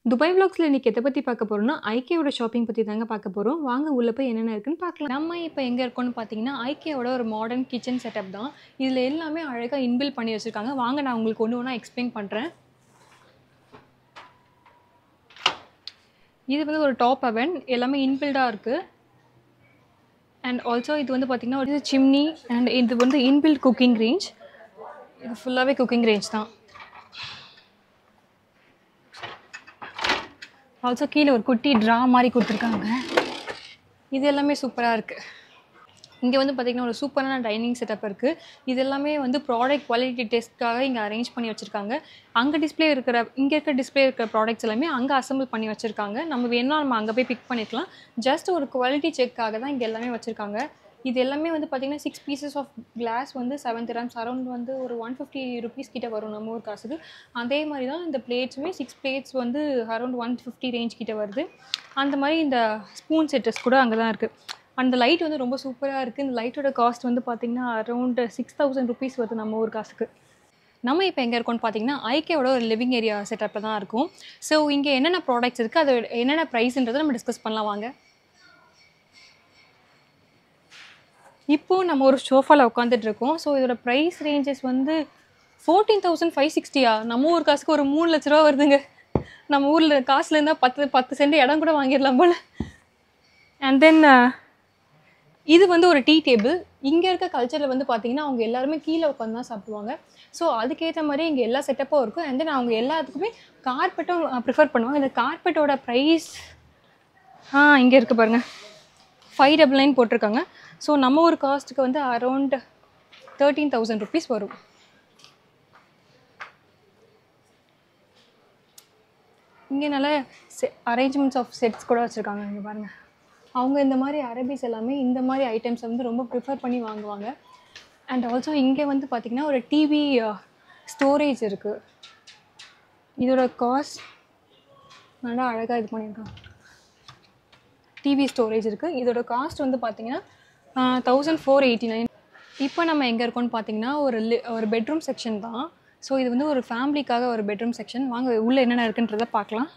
Dubai விலாக்ஸில் இன்றைக்கி எதை பற்றி பார்க்க போகிறோம்னா ஐகேவோட ஷாப்பிங் பற்றி தாங்க பார்க்க போகிறோம் வாங்க உள்ளே போய் என்னென்ன இருக்குன்னு பார்க்கலாம் நம்ம இப்போ எங்கே இருக்கோம்னு பார்த்தீங்கன்னா ஐகேவோட ஒரு மாடர்ன் கிச்சன் செட்டப் தான் இதில் எல்லாமே அழகாக இன்பில் பண்ணி வச்சுருக்காங்க வாங்க நான் உங்களுக்கு ஒன்று ஒன்றா எக்ஸ்பிளைன் பண்ணுறேன் இது வந்து ஒரு டாப் அவன் எல்லாமே இன்பில்டாக இருக்குது அண்ட் ஆல்சோ இது வந்து பார்த்திங்கன்னா ஒரு சிம்னி அண்ட் இது வந்து இன்பில்ட் குக்கிங் ரேஞ்ச் இது ஃபுல்லாகவே குக்கிங் ரேஞ்ச் தான் ஆல்சோ கீழே ஒரு குட்டி ட்ரா மாதிரி கொடுத்துருக்காங்க இது எல்லாமே சூப்பராக இருக்குது இங்கே வந்து பார்த்திங்கன்னா ஒரு சூப்பரான டைனிங் செட்டப் இருக்குது இது எல்லாமே வந்து ப்ராடக்ட் குவாலிட்டி டெஸ்ட்காக இங்கே அரேஞ்ச் பண்ணி வச்சுருக்காங்க அங்கே டிஸ்பிளே இருக்கிற இங்கே இருக்க டிஸ்பிளே இருக்கிற ப்ராடக்ட்ஸ் எல்லாமே அங்கே அசம்பிள் பண்ணி வச்சுருக்காங்க நம்ம வேணால் நம்ம அங்கே போய் பிக் பண்ணிக்கலாம் ஜஸ்ட் ஒரு குவாலிட்டி செக்காக தான் இங்கே எல்லாமே வச்சுருக்காங்க இது எல்லாமே வந்து பார்த்திங்கன்னா சிக்ஸ் பீசஸ் ஆஃப் கிளாஸ் வந்து செவன் கிராம்ஸ் அரௌண்ட் வந்து ஒரு ஒன் ஃபிஃப்டி ருபீஸ் கிட்ட வரும் நம்ம ஊர் காசுக்கு அதே மாதிரி தான் இந்த பிளேட்ஸுமே சிக்ஸ் பிளேட்ஸ் வந்து அரௌண்ட் ஒன் ஃபிஃப்டி ரேஞ்ச் கிட்ட வருது அந்த மாதிரி இந்த ஸ்பூன் செட்டஸ் கூட அங்கே தான் இருக்குது அந்த லைட் வந்து ரொம்ப சூப்பராக இருக்குது இந்த லைட்டோட காஸ்ட் வந்து பார்த்திங்கன்னா அரௌண்ட் சிக்ஸ் தௌசண்ட் ருபீஸ் வருது நம்ம ஊர் காசுக்கு நம்ம இப்போ எங்கே இருக்கோம்னு பார்த்தீங்கன்னா ஐகேவோட ஒரு லிவிங் ஏரியா செட்டப்பில் தான் இருக்கும் ஸோ இங்கே என்னென்ன ப்ராடக்ட்ஸ் இருக்குது அது என்னென்ன ப்ரைஸ்ன்றதை நம்ம டிஸ்கஸ் பண்ணலாம் வாங்க இப்போது நம்ம ஒரு சோஃபாவில் உட்காந்துட்டு இருக்கோம் ஸோ இதோட ப்ரைஸ் ரேஞ்சஸ் வந்து ஃபோர்டீன் தௌசண்ட் ஃபைவ் சிக்ஸ்டியா நம்ம ஊர் காசுக்கு ஒரு மூணு லட்ச ரூபா வருதுங்க நம்ம ஊரில் காசுல இருந்தால் பத்து பத்து சென்ட் இடம் கூட வாங்கிடலாம் போல் அண்ட் தென் இது வந்து ஒரு டீ டேபிள் இங்கே இருக்க கல்ச்சரில் வந்து பார்த்தீங்கன்னா அவங்க எல்லாருமே கீழே உட்காந்து தான் சாப்பிடுவாங்க ஸோ அதுக்கேற்ற மாதிரி இங்கே எல்லா செட்டப்பும் இருக்கும் அண்ட் தென் அவங்க எல்லாத்துக்குமே கார்பெட்டும் ப்ரிஃபர் பண்ணுவாங்க இந்த கார்பெட்டோட ப்ரைஸ் ஆ இங்கே இருக்குது பாருங்கள் ஃபைவ் டபுள் நைன் போட்டிருக்காங்க ஸோ நம்ம ஒரு காஸ்ட்டுக்கு வந்து அரௌண்ட் தேர்ட்டீன் தௌசண்ட் ருபீஸ் வரும் இங்கே நல்ல செ அரேஞ்ச்மெண்ட்ஸ் ஆஃப் செட்ஸ் கூட வச்சுருக்காங்க இங்கே பாருங்கள் அவங்க இந்த மாதிரி அரபிஸ் எல்லாமே இந்த மாதிரி ஐட்டம்ஸை வந்து ரொம்ப ப்ரிஃபர் பண்ணி வாங்குவாங்க அண்ட் ஆல்சோ இங்கே வந்து பார்த்திங்கன்னா ஒரு டிவி ஸ்டோரேஜ் இருக்குது இதோட காஸ்ட் நல்லா அழகாக இது பண்ணியிருக்காங்க டிவி ஸ்டோரேஜ் இருக்குது இதோட காஸ்ட் வந்து பார்த்தீங்கன்னா தௌசண்ட் ஃபோர் எயிட்டி நைன் இப்போ நம்ம எங்கே இருக்கோம்னு பார்த்தீங்கன்னா ஒரு லி ஒரு பெட்ரூம் செக்ஷன் தான் ஸோ இது வந்து ஒரு ஃபேமிலிக்காக ஒரு பெட்ரூம் செக்ஷன் வாங்க உள்ளே என்னென்ன இருக்குன்றதை பார்க்கலாம்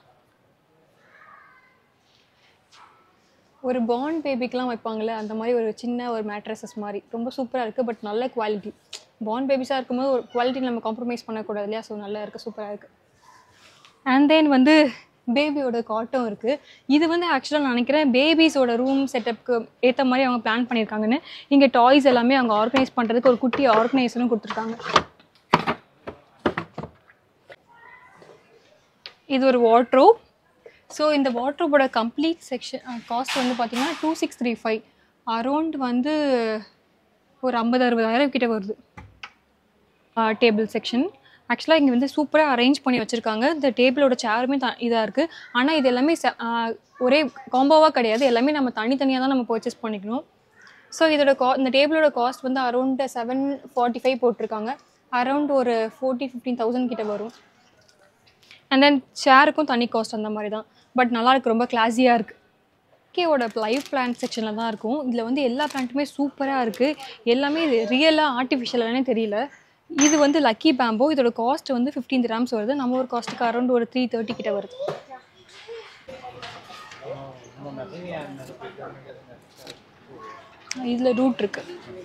ஒரு பாண்ட் பேபிக்கெலாம் வைப்பாங்கள்ல அந்த மாதிரி ஒரு சின்ன ஒரு மேட்ரஸஸ் மாதிரி ரொம்ப சூப்பராக இருக்குது பட் நல்ல குவாலிட்டி பாண்ட் பேபிஸாக இருக்கும்போது ஒரு குவாலிட்டி நம்ம காம்ப்ரமைஸ் பண்ணக்கூடாது இல்லையா ஸோ நல்லா இருக்குது சூப்பராக இருக்குது அண்ட் தென் வந்து பேபியோட காட்டும் இருக்குது இது வந்து ஆக்சுவலாக நான் நினைக்கிறேன் பேபிஸோட ரூம் செட்டப்க்கு ஏற்ற மாதிரி அவங்க பிளான் பண்ணியிருக்காங்கன்னு இங்கே டாய்ஸ் எல்லாமே அவங்க ஆர்கனைஸ் பண்ணுறதுக்கு ஒரு குட்டி ஆர்கனைசரும் கொடுத்துருக்காங்க இது ஒரு வாட்ரோப் ஸோ இந்த வாட்ரோப்போட கம்ப்ளீட் செக்ஷன் காஸ்ட் வந்து பார்த்திங்கன்னா two six three five around வந்து ஒரு ஐம்பது அறுபதாயிரம் கிட்ட வருது டேபிள் செக்ஷன் ஆக்சுவலாக இங்கே வந்து சூப்பராக அரேஞ்ச் பண்ணி வச்சுருக்காங்க இந்த டேபிளோட சேருமே த இதாக இருக்குது ஆனால் இது எல்லாமே ச ஒரே காம்போவாக கிடையாது எல்லாமே நம்ம தனித்தனியாக தான் நம்ம பர்ச்சேஸ் பண்ணிக்கணும் ஸோ இதோட கா இந்த டேபிளோட காஸ்ட் வந்து அரௌண்ட் செவன் ஃபார்ட்டி ஃபைவ் போட்டிருக்காங்க அரௌண்ட் ஒரு ஃபோர்ட்டி ஃபிஃப்டீன் தௌசண்ட் கிட்ட வரும் அண்ட் தென் சேருக்கும் தனி காஸ்ட் அந்த மாதிரி தான் பட் நல்லா இருக்கு ரொம்ப கிளாஸியாக இருக்குது கேவோட லைவ் பிளான்ட் செக்ஷனில் தான் இருக்கும் இதில் வந்து எல்லா பிளான்ட்டுமே சூப்பராக இருக்குது எல்லாமே ரியலாக ஆர்டிஃபிஷியலானே தெரியல இது வந்து லக்கி பேம்போ இதோட காஸ்ட் வந்து ஃபிஃப்டீன் கிராம்ஸ் வருது நம்ம ஒரு காஸ்ட்டுக்கு அரௌண்ட் ஒரு த்ரீ தேர்ட்டி கிட்ட வருது இதில் ரூட் இருக்கு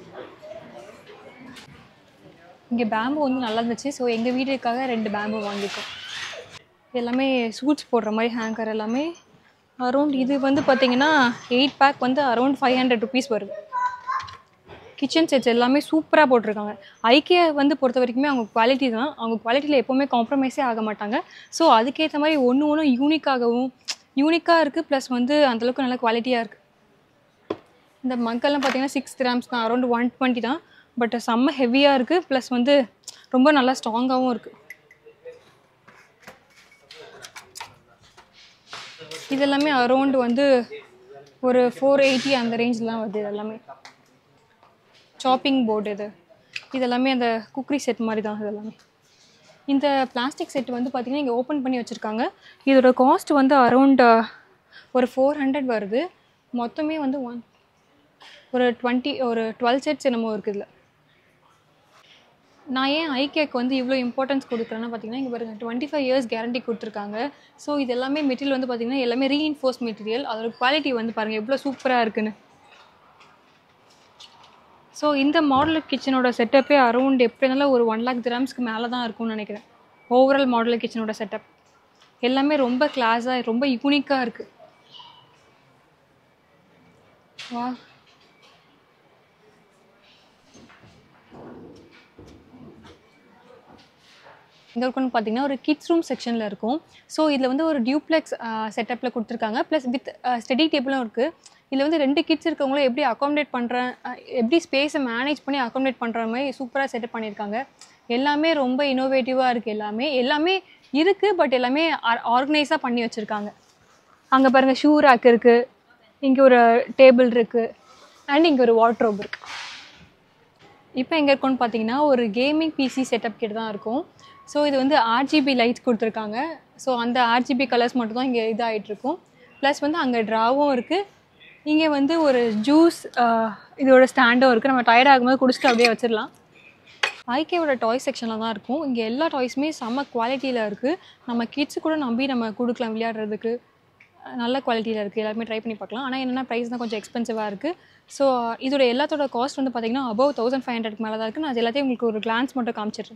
இங்கே பேம்பு வந்து நல்லா இருந்துச்சு ஸோ எங்கள் வீட்டுக்காக ரெண்டு பேம்பு வாங்கியிருக்கோம் எல்லாமே சூட்ஸ் போடுற மாதிரி ஹேங்கர் எல்லாமே அரௌண்ட் இது வந்து பார்த்தீங்கன்னா எயிட் பேக் வந்து அரௌண்ட் ஃபைவ் ஹண்ட்ரட் ருபீஸ் வருது கிச்சன் செட்ஸ் எல்லாமே சூப்பராக போட்டிருக்காங்க ஐக்கிய வந்து பொறுத்த வரைக்குமே அவங்க குவாலிட்டி தான் அவங்க குவாலிட்டியில் எப்போவுமே காம்ப்ரமைஸே ஆக மாட்டாங்க ஸோ அதுக்கேற்ற மாதிரி ஒன்று ஒன்றும் யூனிக்காகவும் யூனிக்காக இருக்குது ப்ளஸ் வந்து அந்தளவுக்கு நல்ல குவாலிட்டியாக இருக்குது இந்த மக்கள்லாம் பார்த்தீங்கன்னா சிக்ஸ் கிராம்ஸ் தான் அரௌண்ட் ஒன் டுவெண்ட்டி தான் பட் செம்ம ஹெவியாக இருக்குது ப்ளஸ் வந்து ரொம்ப நல்லா ஸ்ட்ராங்காகவும் இருக்குது இது எல்லாமே அரௌண்ட் வந்து ஒரு ஃபோர் எயிட்டி அந்த ரேஞ்சில் தான் வருது இது எல்லாமே சாப்பிங் போர்டு இது இதெல்லாமே அந்த குக்கரி செட் மாதிரி தான் இதெல்லாமே இந்த பிளாஸ்டிக் செட் வந்து பார்த்திங்கன்னா இங்கே ஓப்பன் பண்ணி வச்சுருக்காங்க இதோட காஸ்ட் வந்து அரௌண்ட் ஒரு ஃபோர் ஹண்ட்ரட் வருது மொத்தமே வந்து ஒன் ஒரு டுவெண்ட்டி ஒரு டுவெல் செட்ஸ் என்னமோ இருக்குது இதில் நான் ஏன் ஐகேக்கு வந்து இவ்வளோ இம்பார்ட்டன்ஸ் கொடுக்குறேன்னா பார்த்தீங்கன்னா இங்கே பாருங்கள் டுவெண்ட்டி ஃபைவ் இயர்ஸ் கேரண்டி கொடுத்துருக்காங்க ஸோ இது எல்லாமே மெட்டீரியல் வந்து பார்த்தீங்கன்னா எல்லாமே ரீஇன்ஃபோர்ஸ் மெட்டீரியல் அதோட குவாலிட்டி வந்து பாருங்கள் எவ்வளோ சூப்பராக இருக்குன்னு ஸோ இந்த மாடல் கிச்சனோட செட்டப்பே அரௌண்ட் எப்படி இருந்தாலும் ஒரு ஒன் லேக் கிராம்ஸ்க்கு மேலே தான் இருக்கும்னு நினைக்கிறேன் ஓவரால் மாடல் கிச்சனோட செட்டப் எல்லாமே ரொம்ப கிளாஸாக ரொம்ப யூனிக்காக இருக்குது வா இங்கே இருக்குன்னு பார்த்தீங்கன்னா ஒரு கிட்ஸ் ரூம் செக்ஷனில் இருக்கும் ஸோ இதில் வந்து ஒரு டியூப்ளெக்ஸ் செட்டப்பில் கொடுத்துருக்காங்க ப்ளஸ் வித் ஸ்டடி டேபிளும் இருக்குது இதில் வந்து ரெண்டு கிட்ஸ் இருக்கவங்களும் எப்படி அகாமடேட் பண்ணுறேன் எப்படி ஸ்பேஸை மேனேஜ் பண்ணி அகாமடேட் பண்ணுற மாதிரி சூப்பராக செட்டப் பண்ணியிருக்காங்க எல்லாமே ரொம்ப இனோவேட்டிவாக இருக்குது எல்லாமே எல்லாமே இருக்குது பட் எல்லாமே ஆர்கனைஸாக பண்ணி வச்சுருக்காங்க அங்கே பாருங்கள் ஷூ ரேக் இருக்குது இங்கே ஒரு டேபிள் இருக்குது அண்ட் இங்கே ஒரு வாட்ரோப் இருக்குது இப்போ எங்கே இருக்கோன்னு பார்த்தீங்கன்னா ஒரு கேமிங் பிசி செட்டப் கிட்ட தான் இருக்கும் ஸோ இது வந்து ஆர்ஜிபி லைட்ஸ் கொடுத்துருக்காங்க ஸோ அந்த ஆர்ஜிபி கலர்ஸ் மட்டும் தான் இங்கே இதாகிட்ருக்கும் ப்ளஸ் வந்து அங்கே ட்ராவும் இருக்குது இங்கே வந்து ஒரு ஜூஸ் இதோட ஸ்டாண்டும் இருக்குது நம்ம டயர்ட் ஆகும்போது குடிச்சிட்டு அப்படியே வச்சிடலாம் ஐகேவோட டாய் செக்ஷனில் தான் இருக்கும் இங்கே எல்லா டாய்ஸுமே செம்ம குவாலிட்டியில் இருக்குது நம்ம கிட்ஸு கூட நம்பி நம்ம கொடுக்கலாம் விளையாடுறதுக்கு நல்ல குவாலிட்டியில் இருக்குது எல்லாருமே ட்ரை பண்ணி பார்க்கலாம் ஆனால் என்னென்னா ப்ரைஸ் தான் கொஞ்சம் எக்ஸ்பென்சிவாக இருக்குது ஸோ இதோட எல்லாத்தோட காஸ்ட் வந்து பார்த்திங்கன்னா அபவ் தௌசண்ட் ஃபைவ் ஹண்ட்ரட்க்கு மேலே தான் இருக்குது நான் அது எல்லாத்தையும் உங்களுக்கு ஒரு கிளான்ஸ் மட்டும் காமிச்சிடுறேன்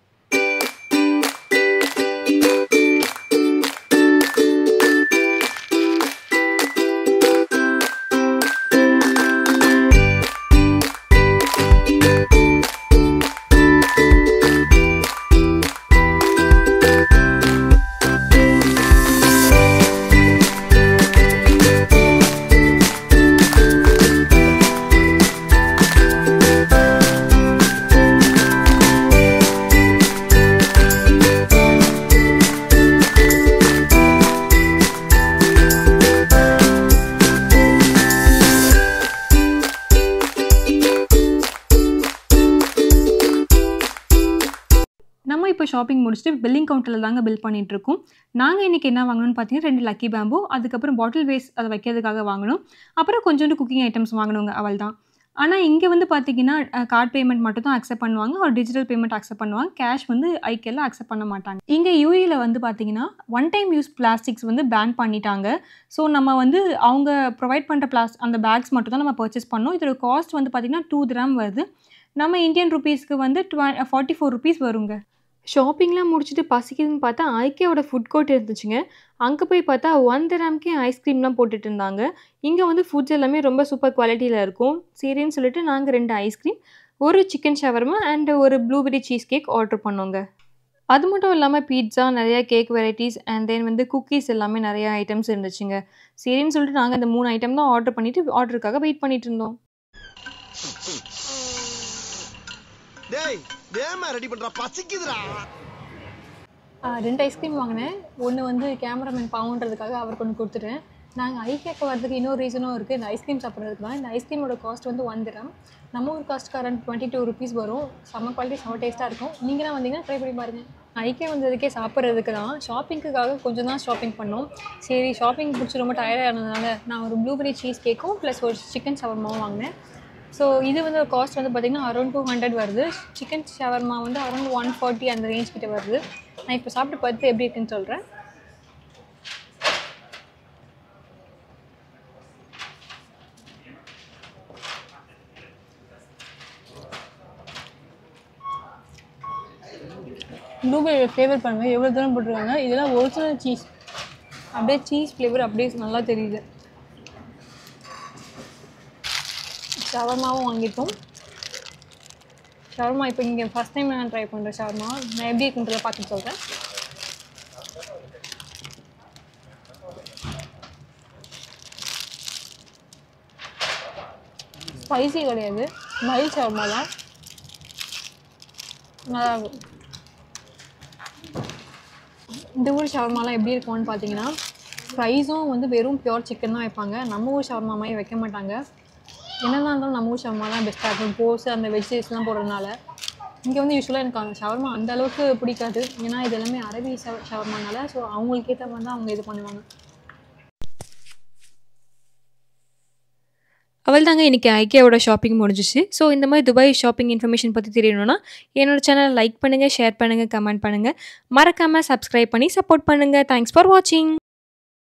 நம்ம இப்போ ஷாப்பிங் முடிச்சுட்டு பில்லிங் கவுண்டரில் தாங்க பில் பண்ணிட்டு இருக்கோம் நாங்கள் இன்றைக்கி என்ன வாங்கணும்னு பார்த்தீங்கன்னா ரெண்டு லக்கி பேம்பு அதுக்கப்புறம் பாட்டில் வேஸ்ட் அதை வைக்கிறதுக்காக வாங்கணும் அப்புறம் கொஞ்சோண்டு குக்கிங் ஐட்டம்ஸ் வாங்கணுங்க அவள் தான் ஆனால் இங்கே வந்து பார்த்தீங்கன்னா கார்ட் பேமெண்ட் மட்டும் தான் அக்செப்ட் பண்ணுவாங்க ஒரு டிஜிட்டல் பேமெண்ட் அக்செப்ட் பண்ணுவாங்க கேஷ் வந்து ஐக்கெல்லாம் அக்செப்ட் பண்ண மாட்டாங்க இங்கே யூஏயில் வந்து பார்த்தீங்கன்னா ஒன் டைம் யூஸ் பிளாஸ்டிக்ஸ் வந்து பேன் பண்ணிட்டாங்க ஸோ நம்ம வந்து அவங்க ப்ரொவைட் பண்ணுற பிளாஸ் அந்த பேக்ஸ் மட்டும் தான் நம்ம பர்ச்சேஸ் பண்ணோம் இதோட காஸ்ட் வந்து பார்த்திங்கன்னா டூ கிராம் வருது நம்ம இந்தியன் ருபீஸ்க்கு வந்து டுவ ஃபார்ட்டி ஃபோர் ருபீஸ் வருங்க ஷாப்பிங்லாம் முடிச்சுட்டு பசிக்குதுன்னு பார்த்தா ஐக்கியாவோட ஃபுட் கோர்ட் இருந்துச்சுங்க அங்கே போய் பார்த்தா ஒன் தராம்க்கே ஐஸ்கிரீம்லாம் போட்டுட்டு இருந்தாங்க இங்கே வந்து ஃபுட்ஸ் எல்லாமே ரொம்ப சூப்பர் குவாலிட்டியில் இருக்கும் சரின்னு சொல்லிட்டு நாங்கள் ரெண்டு ஐஸ்கிரீம் ஒரு சிக்கன் ஷவர்மா அண்ட் ஒரு ப்ளூபெரி சீஸ் கேக் ஆர்டர் பண்ணோங்க அது மட்டும் இல்லாமல் பீட்சா நிறையா கேக் வெரைட்டிஸ் அண்ட் தென் வந்து குக்கீஸ் எல்லாமே நிறையா ஐட்டம்ஸ் இருந்துச்சுங்க சரின்னு சொல்லிட்டு நாங்கள் இந்த மூணு ஐட்டம் தான் ஆர்டர் பண்ணிவிட்டு ஆர்டருக்காக வெயிட் பண்ணிட்டு இருந்தோம் டேய் வேமா ரெடி பண்றா பசிக்குதுடா ரெண்டு ஐஸ்கிரீம் வாங்கினேன் ஒன்று வந்து கேமராமேன் பாவன்றதுக்காக அவருக்கு ஒன்று கொடுத்துட்டேன் நாங்கள் ஐகேக்கு வரதுக்கு இன்னொரு ரீசனும் இருக்குது இந்த ஐஸ்கிரீம் சாப்பிட்றதுக்கு தான் இந்த ஐஸ்கிரீமோட காஸ்ட் வந்து ஒன் திரம் நம்ம ஊர் cost current twenty two rupees வரும் செம்ம குவாலிட்டி செம்ம டேஸ்ட்டாக இருக்கும் நீங்களாம் வந்தீங்கன்னா ட்ரை பண்ணி பாருங்கள் ஐகே வந்ததுக்கே சாப்பிட்றதுக்கு தான் ஷாப்பிங்க்குக்காக கொஞ்சம் தான் ஷாப்பிங் பண்ணோம் சரி ஷாப்பிங் பிடிச்சி ரொம்ப டயர்டாக இருந்ததுனால நான் ஒரு ப்ளூபெரி சீஸ் கேக்கும் ப்ளஸ் ஒரு சிக்கன் ஷவர்மாவும் வாங்கினேன் ஸோ இது வந்து காஸ்ட் வந்து பார்த்திங்கன்னா அரௌண்ட் டூ ஹண்ட்ரட் வருது சிக்கன் ஷவர்மா வந்து அரௌண்ட் ஒன் ஃபார்ட்டி அந்த ரேஞ்ச் கிட்ட வருது நான் இப்போ சாப்பிட்டு பார்த்து எப்படி இருக்குன்னு சொல்கிறேன் ப்ளூபெரி ஃப்ளேவர் பாருங்கள் எவ்வளோ தூரம் போட்டிருக்காங்க இதெல்லாம் ஒரிஜினல் சீஸ் அப்படியே சீஸ் ஃப்ளேவர் அப்படியே நல்லா தெரியுது ஷவர்மாவும் வாங்கிட்டோம் ஷவர்மா இப்போ இங்கே ஃபஸ்ட் டைம் நான் ட்ரை பண்ணுறேன் ஷவர்மா நான் எப்படி இருக்குன்றதை பார்த்துட்டு சொல்கிறேன் ஸ்பைசி கிடையாது மைல் ஷவர்மா தான் நல்லா இருக்கும் இந்த ஊர் ஷவர்மாலாம் எப்படி இருக்கும்னு பார்த்தீங்கன்னா ஃப்ரைஸும் வந்து வெறும் பியோர் சிக்கன் தான் வைப்பாங்க நம்ம ஊர் ஷவர்மா மாதிரி வைக்க மாட்டாங்க என்னதான் இருந்தாலும் நம்ம ஊர் ஷவர்மா தான் பெஸ்ட்டாக இருக்கும் போஸ் அந்த வெஜிடேபிள்ஸ்லாம் போடுறதுனால இங்கே வந்து யூஸ்வலாக எனக்கு அந்த ஷவர்மா அந்த அளவுக்கு பிடிக்காது ஏன்னா இது எல்லாமே அரபி ஷவ ஷவர்மானால ஸோ அவங்களுக்கு ஏற்ற மாதிரி தான் அவங்க இது பண்ணுவாங்க அவள் தாங்க இன்றைக்கி ஐக்கியாவோட ஷாப்பிங் முடிஞ்சிச்சு ஸோ இந்த மாதிரி துபாய் ஷாப்பிங் இன்ஃபர்மேஷன் பற்றி தெரியணும்னா என்னோட சேனலை லைக் பண்ணுங்கள் ஷேர் பண்ணுங்கள் கமெண்ட் பண்ணுங்கள் மறக்காமல் சப்ஸ்கிரைப் பண்ணி சப்போர்ட் பண்ணுங்கள் தேங்க்ஸ் ஃபார் வாட்சிங்